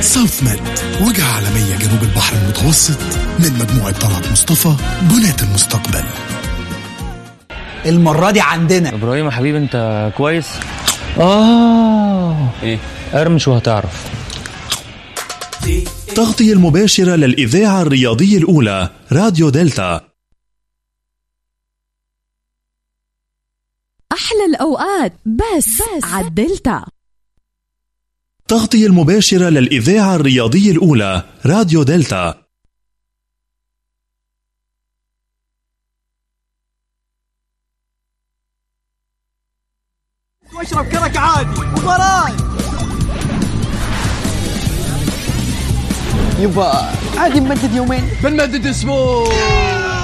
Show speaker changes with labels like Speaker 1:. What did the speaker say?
Speaker 1: ساوث ميد وجهة عالمية جنوب البحر المتوسط من مجموعة طلعت مصطفى بناة المستقبل
Speaker 2: المرة دي عندنا
Speaker 3: ابراهيم يا حبيبي انت كويس اه ايه ارمش وهتعرف
Speaker 4: تغطية المباشرة للإذاعة الرياضية الأولى راديو دلتا
Speaker 5: أحلى الأوقات بس, بس عالدلتا
Speaker 4: تغطية المباشرة للإذاعة الرياضية الأولى راديو دلتا
Speaker 6: واشرب كرك عادي مباراة
Speaker 7: يبا عادي نمدد يومين
Speaker 6: بنمدد اسبوع